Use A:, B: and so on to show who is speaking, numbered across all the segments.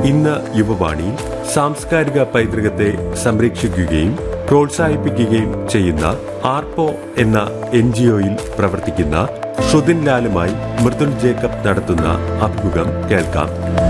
A: ഇന്ന് യുവവാണിയിൽ സാംസ്കാരിക പൈതൃകത്തെ സംരക്ഷിക്കുകയും പ്രോത്സാഹിപ്പിക്കുകയും ചെയ്യുന്ന ആർപ്പോ എന്ന എൻ ജി ഒയിൽ പ്രവർത്തിക്കുന്ന ഷുദിൻ ലാലുമായി മൃദുൽ ജേക്കബ് നടത്തുന്ന അഭിമുഖം കേൾക്കാം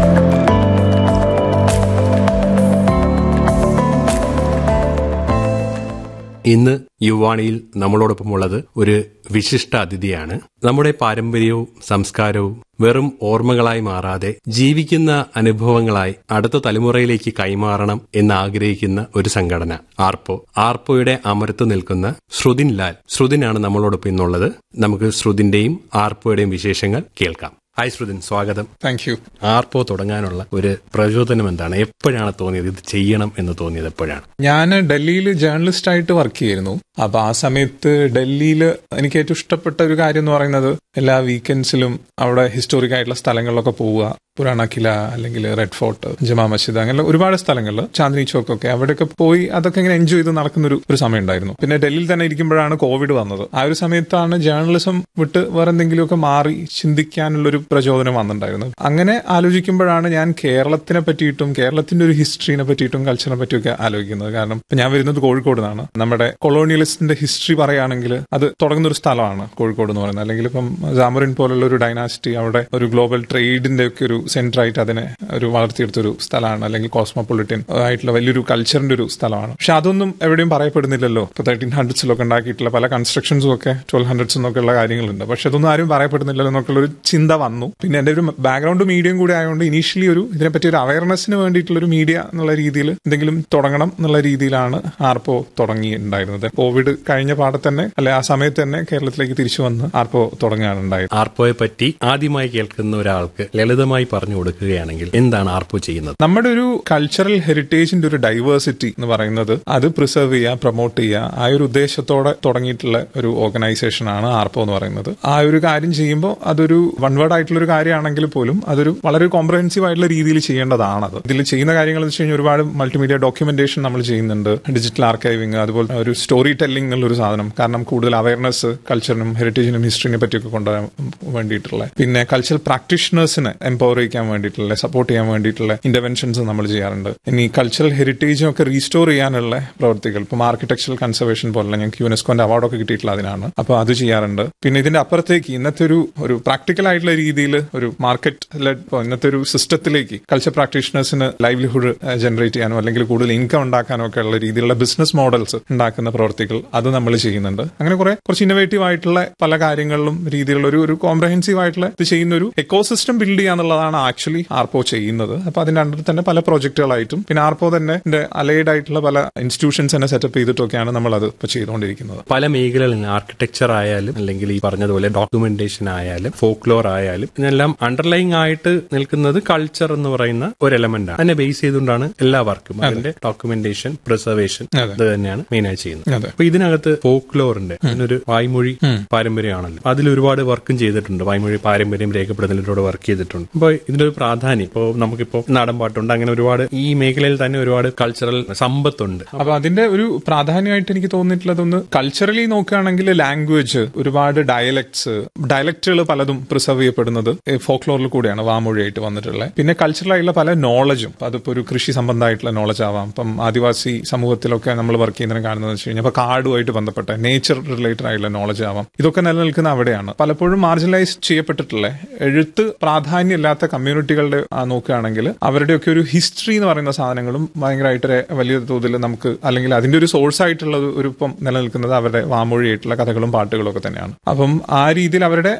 B: ഇന്ന് യുവാണിയിൽ നമ്മളോടൊപ്പമുള്ളത് ഒരു വിശിഷ്ട അതിഥിയാണ് നമ്മുടെ പാരമ്പര്യവും സംസ്കാരവും വെറും ഓർമ്മകളായി മാറാതെ ജീവിക്കുന്ന അനുഭവങ്ങളായി അടുത്ത തലമുറയിലേക്ക് കൈമാറണം എന്ന് ആഗ്രഹിക്കുന്ന ഒരു സംഘടന ആർപ്പോ ആർപ്പോയുടെ അമരത്ത് നിൽക്കുന്ന ശ്രുതിൻ ലാൽ ശ്രുതിനാണ് നമ്മളോടൊപ്പം ഇന്നുള്ളത് നമുക്ക് ശ്രുതിന്റെയും ആർപ്പോയുടെയും വിശേഷങ്ങൾ കേൾക്കാം ഹായ് ശ്രുതിൻ സ്വാഗതം
C: താങ്ക് യു
B: ആർപ്പോ തുടങ്ങാനുള്ള ഒരു പ്രചോദനം എന്താണ് എപ്പോഴാണ് തോന്നിയത് ഇത് ചെയ്യണം എന്ന് തോന്നിയത് എപ്പോഴാണ്
C: ഞാൻ ഡൽഹിയിൽ ജേർണലിസ്റ്റ് ആയിട്ട് വർക്ക് ചെയ്യായിരുന്നു അപ്പൊ ആ സമയത്ത് ഡൽഹിയിൽ എനിക്ക് ഏറ്റവും ഇഷ്ടപ്പെട്ട ഒരു കാര്യം എന്ന് പറയുന്നത് എല്ലാ വീക്കെൻഡ്സിലും അവിടെ ഹിസ്റ്റോറിക് ആയിട്ടുള്ള സ്ഥലങ്ങളിലൊക്കെ പോവുക പുരാണ കില അല്ലെങ്കിൽ റെഡ് ഫോർട്ട് ജമാ മസ്ജിദ് അങ്ങനെ ഒരുപാട് സ്ഥലങ്ങളിൽ ചാന്ദിനി ചോക്ക് ഒക്കെ അവിടെയൊക്കെ പോയി അതൊക്കെ ഇങ്ങനെ എൻജോയ് ചെയ്ത് നടക്കുന്ന ഒരു ഒരു സമയം ഉണ്ടായിരുന്നു പിന്നെ ഡൽഹിയിൽ തന്നെ ഇരിക്കുമ്പോഴാണ് കോവിഡ് വന്നത് ആ ഒരു സമയത്താണ് ജേർണലിസം വിട്ട് വേറെ എന്തെങ്കിലുമൊക്കെ മാറി ചിന്തിക്കാനുള്ള ഒരു പ്രചോദനം വന്നിട്ടുണ്ടായിരുന്നത് അങ്ങനെ ആലോചിക്കുമ്പോഴാണ് ഞാൻ കേരളത്തിനെ പറ്റിയിട്ടും കേരളത്തിന്റെ ഒരു ഹിസ്റ്ററിനെ പറ്റിയിട്ടും കൾച്ചറിനെ പറ്റിയൊക്കെ ആലോചിക്കുന്നത് കാരണം ഇപ്പൊ ഞാൻ വരുന്നത് കോഴിക്കോട് നിന്നാണ് നമ്മുടെ കൊളോണിയലിസ്റ്റിന്റെ ഹിസ്റ്ററി പറയുകയാണെങ്കിൽ അത് തുടങ്ങുന്ന ഒരു സ്ഥലമാണ് കോഴിക്കോട് എന്ന് പറയുന്നത് അല്ലെങ്കിൽ ഇപ്പം ജാമറിൻ പോലുള്ള ഒരു ഡൈനാസിറ്റി അവിടെ ഒരു ഗ്ലോബൽ ട്രേഡിന്റെ ഒക്കെ ഒരു സെന്റർ ആയിട്ട് അതിനെ ഒരു വളർത്തിയെടുത്ത ഒരു സ്ഥലമാണ് അല്ലെങ്കിൽ കോസ്മോപൊളിറ്റൻ ആയിട്ടുള്ള വലിയൊരു കൾച്ചറിന്റെ ഒരു സ്ഥലമാണ് പക്ഷെ അതൊന്നും എവിടെയും പറയപ്പെടുന്നില്ലല്ലോ ഇപ്പൊ തേർട്ടീൻ ഹൺഡ്രഡ്സിലൊക്കെ ഉണ്ടാക്കിയിട്ടുള്ള പല കൺസ്ട്രക്ഷൻസും ഒക്കെ ട്വൽവ് ഹൺഡ്രഡ്സ് എന്നൊക്കെ ഉള്ള കാര്യങ്ങളുണ്ട് പക്ഷെ അതൊന്നും ആരും പറയപ്പെടുന്നില്ലല്ലോ എന്നൊക്കെയുള്ള ഒരു ചിന്ത വന്നു പിന്നെ എന്റെ ഒരു ബാക്ക്ഗ്രൗണ്ട് മീഡിയം കൂടി ആയതുകൊണ്ട് ഇനീഷ്യലി ഒരു ഇതിനെപ്പറ്റി ഒരു അവയർനെസ്സിന് വേണ്ടിയിട്ടുള്ള ഒരു മീഡിയ എന്നുള്ള രീതിയിൽ എന്തെങ്കിലും തുടങ്ങണം എന്നുള്ള രീതിയിലാണ് ആർപ്പോ തുടങ്ങിയിട്ടുണ്ടായിരുന്നത് കോവിഡ് കഴിഞ്ഞ പാടെ തന്നെ അല്ലെ ആ സമയത്ത് തന്നെ കേരളത്തിലേക്ക് തിരിച്ചു വന്ന് ആർപ്പോ തുടങ്ങുകയാണ് ഉണ്ടായത്
B: ആർപ്പോയെ പറ്റി ആദ്യമായി കേൾക്കുന്ന ഒരാൾക്ക് ലളിതമായി പറഞ്ഞു കൊടുക്കുകയാണെങ്കിൽ എന്താണ് ആർപ്പോ ചെയ്യുന്നത്
C: നമ്മുടെ ഒരു കൾച്ചറൽ ഹെറിറ്റേജിന്റെ ഒരു ഡൈവേഴ്സിറ്റി എന്ന് പറയുന്നത് അത് പ്രിസർവ് ചെയ്യുക പ്രൊമോട്ട് ചെയ്യുക ആ ഒരു ഉദ്ദേശത്തോടെ തുടങ്ങിയിട്ടുള്ള ഒരു ഓർഗനൈസേഷൻ ആണ് ആർപ്പോ എന്ന് പറയുന്നത് ആ ഒരു കാര്യം ചെയ്യുമ്പോൾ അതൊരു വൺ വേർഡ് ആയിട്ടുള്ള ഒരു കാര്യമാണെങ്കിൽ പോലും അതൊരു വളരെ കോംപ്രഹെൻസീവ് ആയിട്ടുള്ള രീതിയിൽ ചെയ്യേണ്ടതാണത് ഇതിൽ ചെയ്യുന്ന കാര്യങ്ങൾ എന്ന് വെച്ച് കഴിഞ്ഞാൽ ഒരുപാട് മൾട്ടിമീഡിയ ഡോക്യുമെന്റേഷൻ നമ്മൾ ചെയ്യുന്നുണ്ട് ഡിജിറ്റൽ ആർക്കൈവിംഗ് അതുപോലെ ഒരു സ്റ്റോറി ടെല്ലിംഗ് എന്നുള്ള ഒരു സാധനം കാരണം കൂടുതൽ അവയർനെസ് കൾച്ചറിനും ഹെറിറ്റേജിനും ഹിസ്റ്ററിനെ പറ്റിയൊക്കെ കൊണ്ടുവരാൻ വേണ്ടിയിട്ടുള്ള പിന്നെ കൾച്ചറൽ പ്രാക്ടീഷണേഴ്സിനെ എംപവർ ചെയ്യിക്കാൻ വേണ്ടിയിട്ടുള്ള സപ്പോർട്ട് ചെയ്യാൻ വേണ്ടിയിട്ടുള്ള ഇന്റർവെൻഷൻസ് നമ്മൾ ചെയ്യാറുണ്ട് ഇനി കൾച്ചറൽ ഹെറിറ്റേജും ഒക്കെ റീസ്റ്റോർ ചെയ്യാനുള്ള പ്രവൃത്തികൾ ഇപ്പം ആർക്കിടെക്ചറൽ കൺസർവേഷൻ പോലുള്ള ഞങ്ങൾക്ക് യുനെസ്കോന്റെ അവാർഡൊക്കെ കിട്ടിയിട്ടുള്ള അതിനാണ് അപ്പോൾ അത് ചെയ്യാറുണ്ട് പിന്നെ ഇതിന്റെ അപ്പുറത്തേക്ക് ഇന്നത്തെ ഒരു ഒരു പ്രാക്ടിക്കൽ ആയിട്ടുള്ള രീതിയിൽ ഒരു മാർക്കറ്റ് ഇന്നത്തെ ഒരു സിസ്റ്റത്തിലേക്ക് കൾച്ചർ പ്രാക്ടീഷണേഴ്സിന് ലൈവ്ലിഹുഡ് ജനറേറ്റ് ചെയ്യാനോ അല്ലെങ്കിൽ കൂടുതൽ ഇൻകം ഉണ്ടാക്കാനോ ഒക്കെ ഉള്ള രീതിയിലുള്ള ബിസിനസ് മോഡൽസ് ഉണ്ടാക്കുന്ന പ്രവർത്തികൾ അത് നമ്മൾ ചെയ്യുന്നുണ്ട് അങ്ങനെ കുറെ കുറച്ച് ഇന്നോവേറ്റീവ് ആയിട്ടുള്ള പല കാര്യങ്ങളിലും രീതിയിലുള്ള ഒരു ഒരു കോംപ്രഹെൻസീവ് ആയിട്ടുള്ള ഇത് ചെയ്യുന്ന ഒരു എക്കോസിസ്റ്റം ബിൽഡ് ചെയ്യുക എന്നുള്ളതാണ് ആക്ച്വലി ആർപ്പോ ചെയ്യുന്നത് അപ്പൊ അതിന്റെ അണ്ടർ തന്നെ പല പ്രോജക്റ്റുകളായിട്ടും പിന്നെ ആർപ്പോ തന്നെ അലൈഡ് ആയിട്ടുള്ള പല ഇൻസ്റ്റിറ്റ്യൂഷൻസ് തന്നെ സെറ്റപ്പ് ചെയ്തിട്ടൊക്കെയാണ് നമ്മൾ അത് ഇപ്പൊ ചെയ്തുകൊണ്ടിരിക്കുന്നത്
B: പല മേഖലകളിൽ ആർക്കിടെക്ചർ ആയാലും അല്ലെങ്കിൽ ഈ പറഞ്ഞതുപോലെ ഡോക്യുമെന്റേഷൻ ആയാലും ഫോക്ലോർ ആയാലും ഇതെല്ലാം അണ്ടർലൈങ് ആയിട്ട് നിൽക്കുന്നത് കൾച്ചർ എന്ന് പറയുന്ന ഒരു എലമെന്റ് ആണ് അതിനെ ബേസ് ചെയ്തുകൊണ്ടാണ് എല്ലാ വർക്കും അതിന്റെ ഡോക്യുമെന്റേഷൻ പ്രിസർവേഷൻ
C: അതെ.
B: ഇത് തന്നെയാണ് മെയിൻ ആയി ചെയ്യുന്നത്
C: അതെ
B: അപ്പൊ ഇതിനകത്ത് ഫോക്ലോറിന്റെ അതിനൊരു വായ്മൊഴി പാരമ്പര്യമാണല്ലോ അതിൽ ഒരുപാട് വർക്കും ചെയ്തിട്ടുണ്ട് വായ്മൊഴി പാരമ്പര്യം രേഖപ്പെടുത്തലിലൂടെ വർക്ക് ചെയ്തിട്ടുണ്ട് അപ്പൊ ഇതിന്റെ ഒരു പ്രാധാന്യം ഇപ്പോ നമുക്കിപ്പോ നാടൻ പാട്ടുണ്ട് അങ്ങനെ ഒരുപാട് ഈ മേഖലയിൽ തന്നെ ഒരുപാട് കൾച്ചറൽ സമ്പത്തുണ്ട്
C: അപ്പൊ അതിന്റെ ഒരു പ്രാധാന്യമായിട്ട് എനിക്ക് തോന്നിയിട്ടുള്ളത് ഒന്ന് കൾച്ചറലി നോക്കുകയാണെങ്കിൽ ലാംഗ്വേജ് ഒരുപാട് ഡയലക്ട്സ് ഡയലക്റ്റുകൾ പലതും പ്രിസർവ് ചെയ്യപ്പെടുന്നത് ഫോക്ലോറിൽ കൂടിയാണ് വാമൊഴിയായിട്ട് വന്നിട്ടുള്ളത് പിന്നെ കൾച്ചറലായിട്ടുള്ള പല നോളജും അതിപ്പോ ഒരു കൃഷി സംബന്ധമായിട്ടുള്ള നോളജ് ആവാം ഇപ്പം ആദിവാസി സമൂഹത്തിലൊക്കെ നമ്മൾ വർക്ക് ചെയ്യുന്നതിന് കാണുന്നത് വെച്ച് കഴിഞ്ഞാൽ ഇപ്പൊ കാടുമായിട്ട് ബന്ധപ്പെട്ട നേച്ചർ റിലേറ്റഡ് ആയിട്ടുള്ള നോളജ് ആവാം ഇതൊക്കെ നിലനിൽക്കുന്ന അവിടെയാണ് പലപ്പോഴും മാർജിനലൈസ് ചെയ്യപ്പെട്ടിട്ടുള്ള എഴുത്ത് പ്രാധാന്യമില്ലാത്ത കമ്മ്യൂണിറ്റികളുടെ ആ നോക്കുകയാണെങ്കിൽ അവരുടെയൊക്കെ ഒരു ഹിസ്റ്ററി എന്ന് പറയുന്ന സാധനങ്ങളും ഭയങ്കരമായിട്ട് ഒരു വലിയ തോതിൽ നമുക്ക് അല്ലെങ്കിൽ അതിന്റെ ഒരു സോഴ്സ് ആയിട്ടുള്ള ഒരു- ഒരു ഇപ്പം നിലനിൽക്കുന്നത് അവരുടെ വാമൊഴിയായിട്ടുള്ള കഥകളും പാട്ടുകളും ഒക്കെ തന്നെയാണ് അപ്പം ആ രീതിയിൽ അവരുടെ